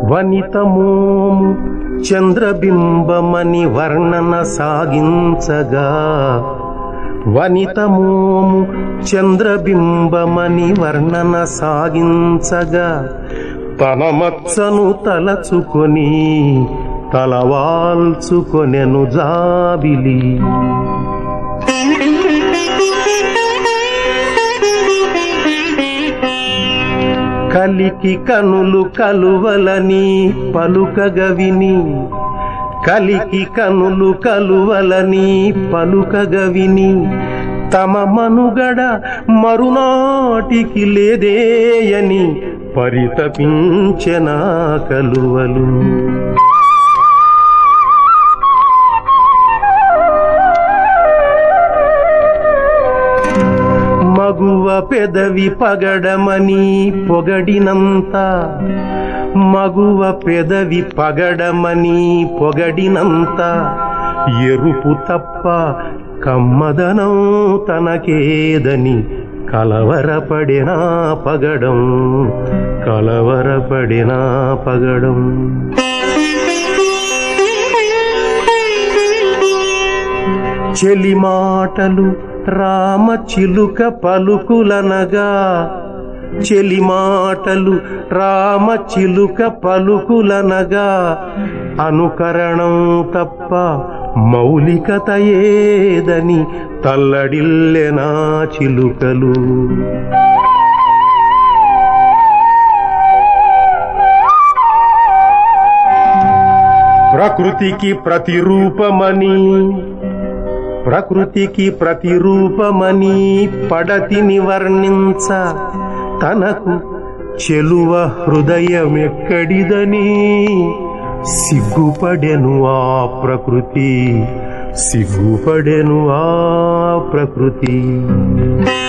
వనితమోము చంద్రబింబమని వర్ణన సాగించగా వనితమోము చంద్రబింబమని వర్ణన సాగించగా తన మచ్చను తలచుకొని తలవాల్చుకొనెను జాబిలి కలికి కనులు కలువలని పలుకగ విని కలికి కనులు కలువలని పలుకగ విని తమ మనుగడ మరునాటికి లేదేయని పరితపించెనా కలువలు మగువ పెదవి పగడమని పొగడినంత మగువ పెదవి పగడమని పొగడినంత ఎరుపు తప్ప కమ్మదనం తనకేదని కలవరపడినా పగడం కలవరపడినా పగడం చెలి మాటలు రామ చిలుక పలుకులనగా చెలి మాటలు రామ చిలుక పలుకులనగా అనుకరణం తప్ప మౌలికత ఏదని తల్లడిల్లెనా చిలుకలు ప్రకృతికి ప్రతిరూపమని ప్రకృతికి ప్రతిరూపమని పడతిని వర్ణించ తనకు చెలువ హృదయమెక్కడిదని సిగ్గుపడెను ఆ ప్రకృతి సిగ్గుపడెను ఆ ప్రకృతి